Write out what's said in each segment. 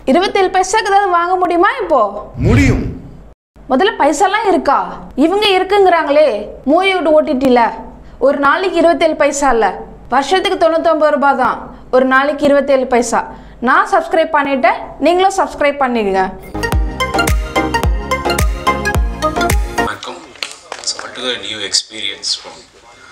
இருபத்தேழு பைசாக்கு ஏதாவது வாங்க முடியுமா இப்போ முடியும் முதல்ல பைசாலாம் இருக்கா இவங்க இருக்குங்கிறாங்களே மூவியோட ஓடிடியில் ஒரு நாளைக்கு இருபத்தேழு பைசா இல்லை வருஷத்துக்கு தொண்ணூத்தொம்பது ரூபாய் தான் ஒரு நாளைக்கு இருபத்தேழு பைசா நான் சப்ஸ்கிரைப் பண்ணிட்டேன் நீங்களும் சப்ஸ்கிரைப் பண்ணிடுங்க வணக்கம் சொல்லிட்டு நியூ எக்ஸ்பீரியன்ஸ் ஃப்ரம்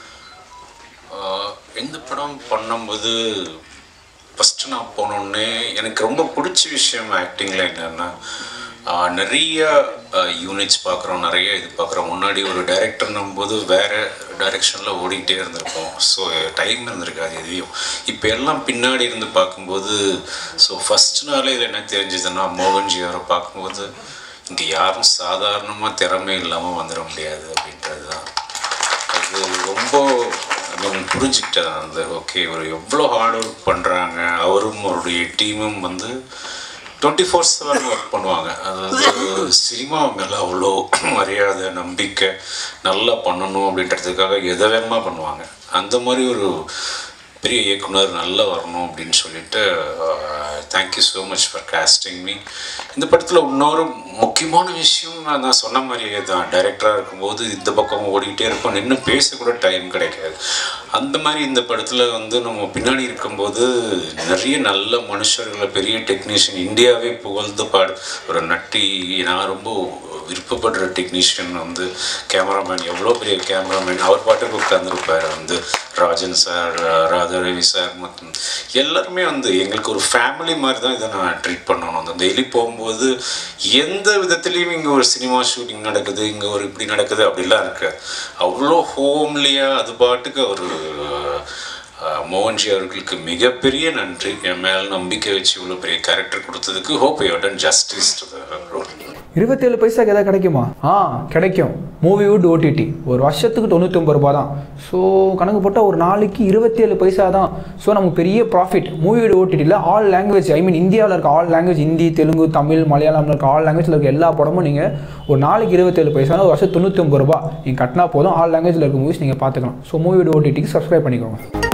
இந்த படம் பண்ணும்போது ஃபஸ்ட்டு நான் போனோடனே எனக்கு ரொம்ப பிடிச்ச விஷயம் ஆக்டிங்கில் என்னென்னா நிறைய யூனிட்ஸ் பார்க்குறோம் நிறைய இது பார்க்குறோம் முன்னாடி ஒரு டைரக்டர்னும் போது வேறு டைரெக்ஷனில் ஓடிக்கிட்டே இருந்திருப்போம் ஸோ டைம் இருந்திருக்காது எதையும் இப்போ எல்லாம் பின்னாடி இருந்து பார்க்கும்போது ஸோ ஃபஸ்ட் நாளே இதில் என்ன தெரிஞ்சதுன்னா மோகன்ஜி அவரை பார்க்கும்போது இங்கே யாரும் சாதாரணமாக திறமை இல்லாமல் வந்துட முடியாது அப்படின்றது தான் அது ரொம்ப நம்ம புரிஞ்சுக்கிட்டேன் அந்த ஓகே இவர் எவ்வளோ ஹார்ட் ஒர்க் பண்ணுறாங்க அவரும் அவருடைய டீமும் வந்து டுவெண்ட்டி ஃபோர் செவன் ஒர்க் பண்ணுவாங்க அதாவது சினிமா மேலே அவ்வளோ மரியாதை நம்பிக்கை நல்லா பண்ணணும் அப்படின்றதுக்காக எதை வேகமாக பண்ணுவாங்க அந்த மாதிரி ஒரு பெரிய இயக்குனர் நல்லா வரணும் அப்படின்னு சொல்லிட்டு thank you so much for casting me இந்த படத்தில் இன்னொரு முக்கியமான விஷயம் நான் நான் சொன்ன மாதிரியே தான் டைரக்டராக இருக்கும்போது இந்த பக்கம் ஓடிக்கிட்டே இருப்போம் நின்று பேசக்கூட டைம் கிடைக்காது அந்த மாதிரி இந்த படத்தில் வந்து நம்ம பின்னாடி இருக்கும்போது நிறைய நல்ல மனுஷர்களை பெரிய டெக்னீஷியன் இந்தியாவே புகழ்ந்து பாடு ஒரு நட்டி நான் ரொம்ப விருப்பப்படுற டெக்னீஷியன் வந்து கேமராமேன் எவ்வளோ பெரிய கேமராமேன் அவர் பாட்டுக்கு உட்காந்துருப்பார் வந்து ராஜன் சார் ராதாரவி சார் மற்றும் எல்லாருமே வந்து எங்களுக்கு ஒரு ஃபேமிலி மாதிரி தான் இதை நான் ட்ரீட் பண்ணணும் அந்த டெய்லி போகும்போது எந்த விதத்துலேயும் இங்கே ஒரு சினிமா ஷூட்டிங் நடக்குது இங்கே ஒரு இப்படி நடக்குது அப்படிலாம் இருக்காது அவ்வளோ ஹோம்லியாக அது பாட்டுக்கு ஒரு மோகன்ஜி அவர்களுக்கு மிகப்பெரிய நன்றி என் மேல் நம்பிக்கை வச்சு இவ்வளோ பெரிய கேரக்டர் கொடுத்ததுக்கு hope you done justice to role இருபத்தேழு பைசாக்கு எதாவது கிடைக்குமா ஆ கிடைக்கும் மூவிவுட் ஓடிடி ஒரு வருஷத்துக்கு தொண்ணூத்தொம்பது ரூபா தான் ஸோ கணக்கு போட்டால் ஒரு நாளைக்கு இருபத்தேழு பைசா தான் ஸோ நமக்கு பெரிய ப்ராஃபிட் மூவிவுட் ஓடிடியில் ஆல் லாங்குவேஜ் ஐ மீன் இந்தியாவில் இருக்க ஆல் லாங்குவேஜ் ஹிந்தி தெலுங்கு தமிழ் மலையாளம்ல இருக்க ஆல் லாங்குவேஜில் இருக்க எல்லா படமும் நீங்கள் ஒரு நாளைக்கு இருபத்தேழு பைசா ஒரு வருஷம் தொண்ணூத்தொம்பது ரூபா நீங்கள் கட்டினா போதும் ஆல் லாங்குவேஜில் இருக்க மூவிஸ் நீங்கள் பார்த்துக்கலாம் ஸோ மூவிவுட் ஓடிடிக்கு சப்ஸ்கிரைப் பண்ணிக்கோங்க